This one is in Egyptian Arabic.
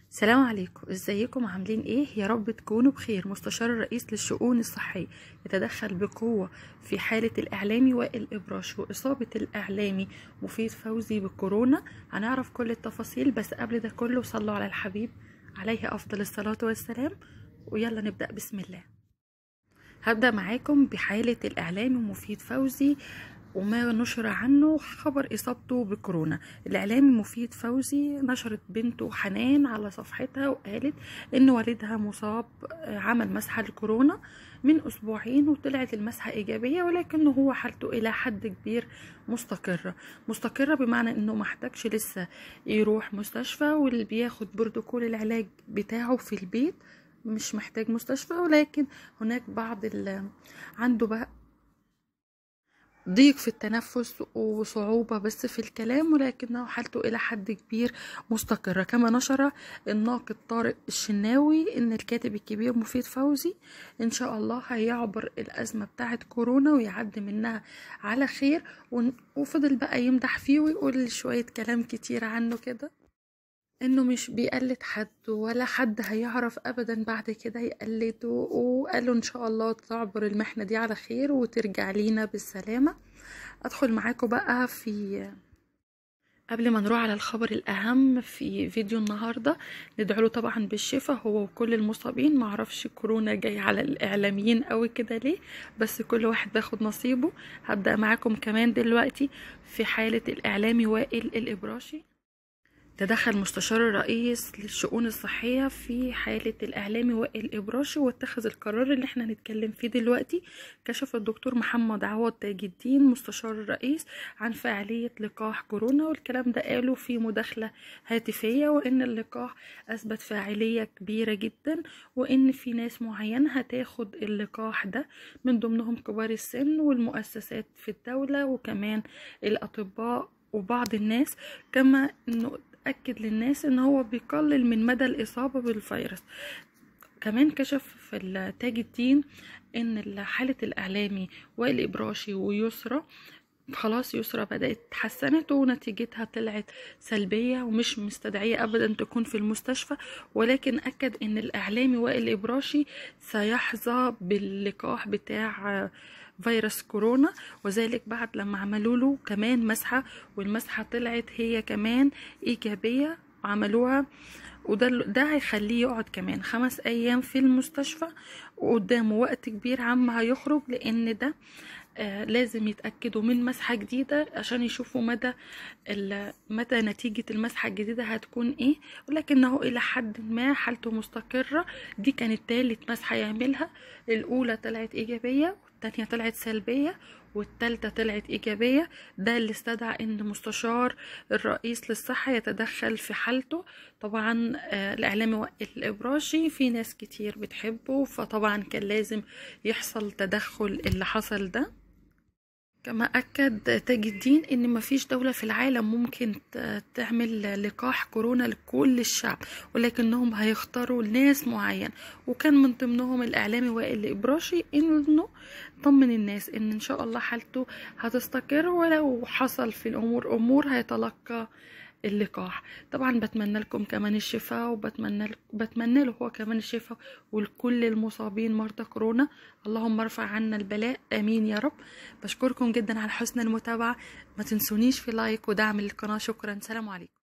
السلام عليكم ازيكم عاملين ايه يا رب تكونوا بخير مستشار الرئيس للشؤون الصحية يتدخل بقوة في حالة الإعلامي وائل إبراش وإصابة الإعلامي مفيد فوزي بالكورونا هنعرف كل التفاصيل بس قبل ده كله صلوا على الحبيب عليه أفضل الصلاة والسلام ويلا نبدأ بسم الله هبدأ معاكم بحالة الإعلامي مفيد فوزي وما نشر عنه خبر إصابته بكورونا الإعلامي مفيد فوزي نشرت بنته حنان على صفحتها وقالت إن والدها مصاب عمل مسحة لكورونا من أسبوعين وطلعت المسحة إيجابية ولكنه هو حالته إلى حد كبير مستقرة مستقرة بمعنى إنه محتاجش لسه يروح مستشفى واللي بياخد بروتوكول العلاج بتاعه في البيت مش محتاج مستشفى ولكن هناك بعض عنده بقى ضيق في التنفس وصعوبة بس في الكلام ولكنه حالته إلى حد كبير مستقرة كما نشر الناقد طارق الشناوي إن الكاتب الكبير مفيد فوزي إن شاء الله هيعبر الأزمة بتاعة كورونا ويعدي منها على خير وفضل بقى يمدح فيه ويقول شوية كلام كتير عنه كده انه مش بيقلد حد ولا حد هيعرف ابدا بعد كده يقلده وقالوا ان شاء الله تعبر المحنة دي على خير وترجع لينا بالسلامة ادخل معاكم بقى في قبل ما نروح على الخبر الأهم في فيديو النهاردة ندعو له طبعا بالشفاء هو وكل المصابين معرفش كورونا جاي على الإعلاميين قوي كده ليه بس كل واحد باخد نصيبه هبدأ معاكم كمان دلوقتي في حالة الإعلامي وائل الإبراشي تدخل مستشار الرئيس للشؤون الصحية في حالة الإعلامي وائل إبراشي واتخذ القرار اللي احنا هنتكلم فيه دلوقتي كشف الدكتور محمد عوض تاج الدين مستشار الرئيس عن فعالية لقاح كورونا والكلام ده قاله في مداخلة هاتفية وإن اللقاح أثبت فاعلية كبيرة جدا وإن في ناس معينة هتاخد اللقاح ده من ضمنهم كبار السن والمؤسسات في الدولة وكمان الأطباء وبعض الناس كما انه أكد للناس إن هو بيقلل من مدى الإصابة بالفيروس كمان كشف في تاج الدين إن حالة الإعلامي وائل إبراشي ويسرى خلاص يسرى بدأت اتحسنت ونتيجتها طلعت سلبية ومش مستدعية أبدا تكون في المستشفى ولكن أكد إن الإعلامي وائل إبراشي سيحظى باللقاح بتاع فيروس كورونا وذلك بعد لما عملوا له كمان مسحة والمسحة طلعت هي كمان إيجابية عملوها وده ده هيخليه يقعد كمان خمس أيام في المستشفى وقدامه وقت كبير عم هيخرج لأن ده آه لازم يتأكدوا من مسحة جديدة عشان يشوفوا مدى مدى نتيجة المسحة الجديدة هتكون ايه ولكنه إلى حد ما حالته مستقرة دي كانت تالت مسحة يعملها الأولى طلعت إيجابية والتانية طلعت سلبية والتالتة طلعت إيجابية ده اللي استدعى إن مستشار الرئيس للصحة يتدخل في حالته طبعا آه الإعلامي وائل الإبراشي في ناس كتير بتحبه فطبعا كان لازم يحصل تدخل اللي حصل ده كما أكد تاج الدين إن مفيش دولة في العالم ممكن تعمل لقاح كورونا لكل الشعب ولكنهم هيختاروا ناس معين وكان من ضمنهم الإعلامي وائل إبراشي إنه طمن الناس إن إن شاء الله حالته هتستقر ولو حصل في الأمور أمور هيتلقى اللقاح طبعا بتمنى لكم كمان الشفاء وبتمنى بتمنى له هو كمان الشفاء ولكل المصابين مرضى كورونا اللهم ارفع عنا البلاء امين يا رب بشكركم جدا على حسن المتابعه ما تنسونيش في لايك ودعم للقناه شكرا سلام عليكم